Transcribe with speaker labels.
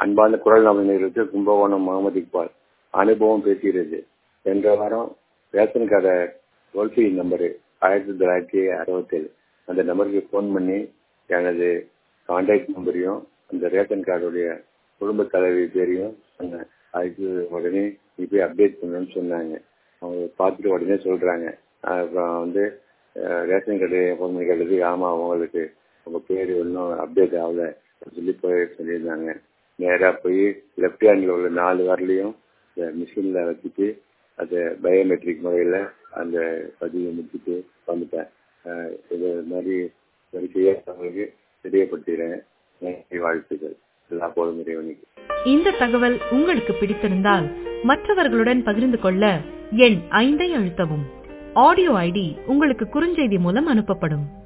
Speaker 1: அன்பார்ந்த குரல் நபர்களுக்கு கும்பகோணம் முகமது இக்பால் அனுபவம் பேசுகிறது சென்ற வாரம் ரேஷன் கடை டோல் ஃப்ரீ நம்பரு ஆயிரத்தி தொள்ளாயிரத்தி அறுபத்தேழு அந்த நம்பருக்கு ஃபோன் பண்ணி எனது கான்டாக்ட் நம்பரையும் அந்த ரேஷன் கார்டுடைய குடும்ப தலைவி பேரையும் சொன்னேன் அதுக்கு உடனே நீ போய் அப்டேட் பண்ணணும்னு சொன்னாங்க அவங்க பார்த்துட்டு உடனே சொல்கிறாங்க அப்புறம் வந்து அஹ், ரேஷன் கடை ஃபோன் பண்ணி கேட்டதுக்கு ஆமாம் உங்களுக்கு உங்கள் பேர் இன்னும் அப்டேட் ஆகல சொல்லி போய் சொல்லியிருந்தாங்க நேராக போய் லெஃப்ட் ஹேண்டில் உள்ள நாலு வரலையும் இந்த மிஷினில் வச்சுட்டு அது பயோமெட்ரிக் முறையில் அந்த பதிவை முடிச்சுட்டு வந்துட்டேன் அஹ், இது மாதிரி வரிசையாக அவங்களுக்கு தெரியப்படுத்துகிறேன் நன்றி வாழ்த்துக்கள் எல்லா போதும் இறைவனுக்கு
Speaker 2: இந்த தகவல் உங்களுக்கு பிடித்திருந்தால் மற்றவர்களுடன் பகிர்ந்து கொள்ள எண் ஐந்தை அழுத்தவும் ஆடியோ ஐடி உங்களுக்கு குறுஞ்செய்தி மூலம் அனுப்பப்படும்